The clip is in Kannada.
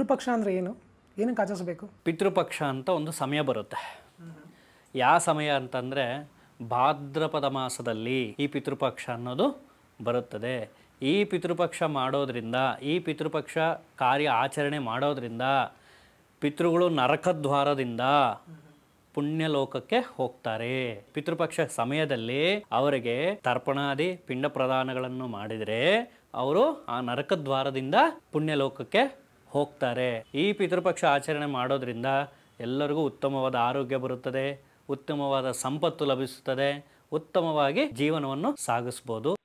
ಪಿತೃಪಕ್ಷ ಅಂದರೆ ಏನು ಏನಕ್ಕೆ ಆಚರಿಸಬೇಕು ಪಿತೃಪಕ್ಷ ಅಂತ ಒಂದು ಸಮಯ ಬರುತ್ತೆ ಯಾವ ಸಮಯ ಅಂತಂದರೆ ಭಾದ್ರಪದ ಮಾಸದಲ್ಲಿ ಈ ಪಿತೃಪಕ್ಷ ಅನ್ನೋದು ಬರುತ್ತದೆ ಈ ಪಿತೃಪಕ್ಷ ಮಾಡೋದ್ರಿಂದ ಈ ಪಿತೃಪಕ್ಷ ಕಾರ್ಯ ಆಚರಣೆ ಮಾಡೋದ್ರಿಂದ ಪಿತೃಗಳು ನರಕದ್ವಾರದಿಂದ ಪುಣ್ಯಲೋಕಕ್ಕೆ ಹೋಗ್ತಾರೆ ಪಿತೃಪಕ್ಷ ಸಮಯದಲ್ಲಿ ಅವರಿಗೆ ತರ್ಪಣಾದಿ ಪಿಂಡ ಪ್ರದಾನಗಳನ್ನು ಮಾಡಿದರೆ ಅವರು ಆ ನರಕದ್ವಾರದಿಂದ ಪುಣ್ಯಲೋಕಕ್ಕೆ ಹೋಗ್ತಾರೆ ಈ ಪಿತೃಪಕ್ಷ ಆಚರಣೆ ಮಾಡೋದ್ರಿಂದ ಎಲ್ಲರಿಗೂ ಉತ್ತಮವಾದ ಆರೋಗ್ಯ ಬರುತ್ತದೆ ಉತ್ತಮವಾದ ಸಂಪತ್ತು ಲಭಿಸುತ್ತದೆ ಉತ್ತಮವಾಗಿ ಜೀವನವನ್ನು ಸಾಗಿಸ್ಬೋದು